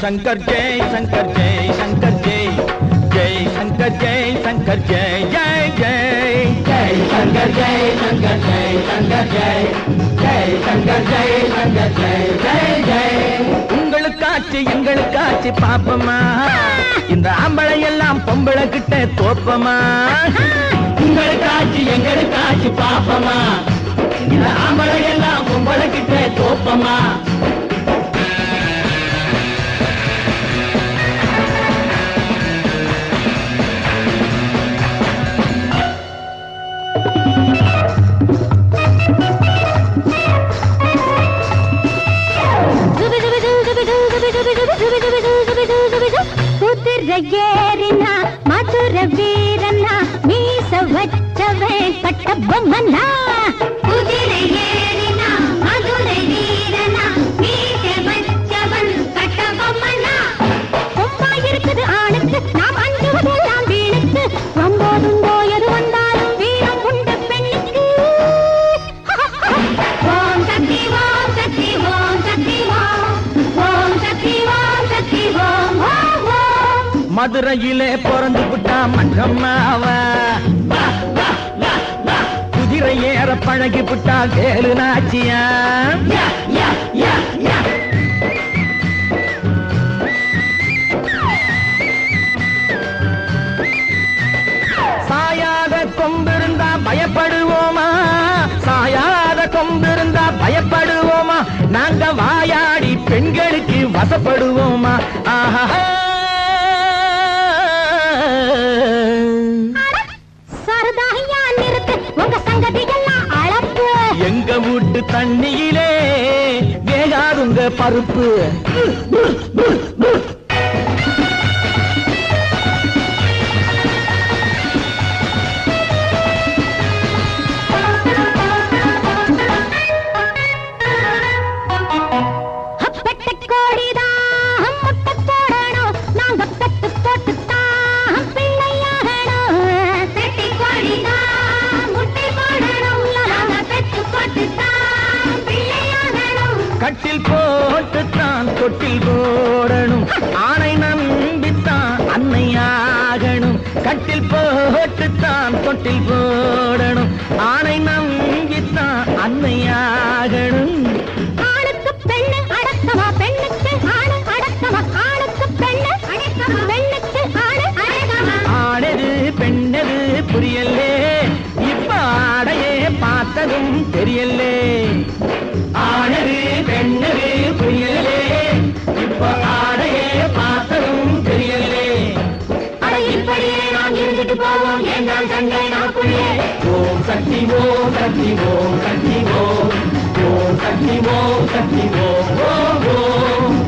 சங்கர் ஜெய் சங்கர் ஜெய் சங்கர் ஜெய் ஜெய் சங்கர் ஜெய் சங்கர் ஜெய் ஜெய் ஜெய் ஜெய் சங்கர் ஜெய் சங்கர் ஜெய் சங்கர் ஜெய் ஜெய் சங்கர் ஜெய் சங்கர் ஜெய் ஜெய் ஜெய் உங்களுக்காச்சு எங்களுக்காச்சு பாப்பமா இந்த ஆம்பளை எல்லாம் பொம்பளை கிட்ட தோப்பமா உங்களுக்காச்சு எங்களுக்காச்சு பாப்பமா இந்த ஆம்பளை எல்லாம் பொம்பளை கிட்ட தோப்பமா ಕುದುರೆಗೇರಿನ ಮಧುರ ವೀರನ ಮೀಸ ವಚ್ಚವೇ ಕಟ್ಟಬೊಮ್ಮನ ಕುದುರೆಗೇರಿನ ಮಧುರ ವೀರನ ಮೀಸ வச்சவன் கட்டபொம்மன கொம்பா இருக்குது ஆணுக்கு நாம் அஞ்சுவதெல்லாம் வீணுக்கு வம்போதுண்டோ எது வந்தாலும் வீரம் உண்டு பெண்ணுக்கு ஓம் சக்தி ஓம் சக்தி ஓம் சக்தி ஓம் ஓம் சக்தி ஓம் சக்தி ஓம் ஓம் ஓம் மதுரையிலே பிறந்து விட்டா மங்கம்மாவ குதிரை ஏற பழகி விட்டா வேலு நாச்சியா யா யா யா யா சாயாத கொம்பிருந்தா பயப்படுவோமா சாயாத கொம்பிருந்தா பயப்படுவோமா நாங்க வாயாடி பெண்களுக்கு வசப்படுவோமா ஆஹா சரதாயா நிறுத்து உங்க சங்கதி எல்லாம் அளப்பு எங்க வீட்டு தண்ணியிலே வேகாதுங்க பருப்பு பெட்ட கோழிதான் முட்டை போடணும் நாங்க பெத்து போட்டுத்தான் பிள்ளையாகணும் பெட்டி கோழிதான் முட்டை போடணும் நாங்க பெத்து போட்டுத்தான் பிள்ளையாகணும் கட்டில் போட்டுத்தான் தொட்டில் போடணும் ஆணை நம்பித்தான் அன்னையாகணும் கட்டில் போட்டுத்தான் தொட்டில் போடணும் ஆணை நம்பித்தான் அன்னையாகணும் ஆணுக்கு பெண்ணு அடக்கமா பெண்ணுக்கு ஆணு அடக்கமா ஆணுக்கு பெண்ணு அடக்கமா பெண்ணுக்கு ஆணு அடக்கமா ஆனது பெண்ணது புரியலே இப்ப ஆடையே பார்த்ததும் தெரியலே ஆனது பெண்ணது புரியலே இப்ப ஆடையே பார்த்ததும் தெரியலே அட இப்படியே நாம் இருந்துட்டு போவோம் என்றால் சண்டை நமக்குள்ளே ஓம் சக்தி ஓம் சக்தி ஓம் சக்தி ஓம் ஓம் சக்தி ஓம் சக்தி ஓம் ஓம் ஓம்